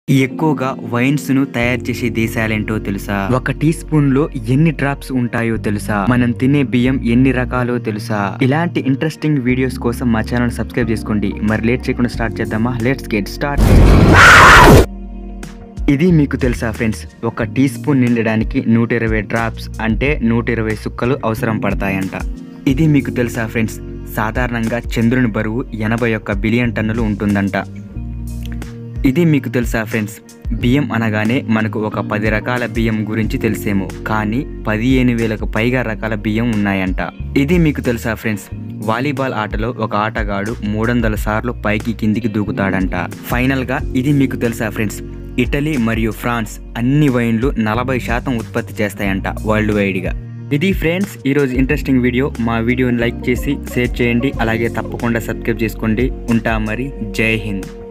ఎక్కువగా వైన్స్ ను తయారు చేసే దేశాలేంటో తెలుసా ఒక టీ స్పూన్ లో ఎన్ని డ్రాప్స్ ఉంటాయో తెలుసా మనం తినే బియ్యం ఎన్ని రకాలో తెలుసా ఇలాంటి ఇంట్రెస్టింగ్ వీడియోస్ కోసం మా ఛానల్ సబ్స్క్రైబ్ చేసుకోండి మరి లేట్ చేయకుండా స్టార్ట్ చేద్దామా లెట్స్ గెట్ స్టార్ట్ ఇది మీకు తెలుసా ఫ్రెండ్స్ ఒక టీ స్పూన్ నిండడానికి నూట ఇరవై డ్రాప్స్ అంటే నూట ఇరవై సుక్కలు అవసరం పడతాయంట ఇది మీకు తెలుసా ఫ్రెండ్స్ సాధారణంగా చంద్రుని బరువు ఎనభై ఒక్క బిలియన్ టన్నులు ఉంటుందంట ఇది మీకు తెలుసా ఫ్రెండ్స్ బియ్యం అనగానే మనకు ఒక పది రకాల బియ్యం గురించి తెలిసేమో కానీ పదిహేను వేలకు పైగా రకాల బియ్యం ఉన్నాయంట ఇది మీకు తెలుసా ఫ్రెండ్స్ వాలీబాల్ ఆటలో ఒక ఆటగాడు మూడు వందల సార్లు పైకి కిందికి దూకుతాడంట ఫైనల్గా ఇది మీకు తెలుసా ఫ్రెండ్స్ ఇటలీ మరియు ఫ్రాన్స్ అన్ని వైన్లు నలభై శాతం ఉత్పత్తి చేస్తాయంట వరల్డ్ వైడ్గా ఇది ఫ్రెండ్స్ ఈరోజు ఇంట్రెస్టింగ్ వీడియో మా వీడియోని లైక్ చేసి షేర్ చేయండి అలాగే తప్పకుండా సబ్స్క్రైబ్ చేసుకోండి ఉంటా మరి జై హింద్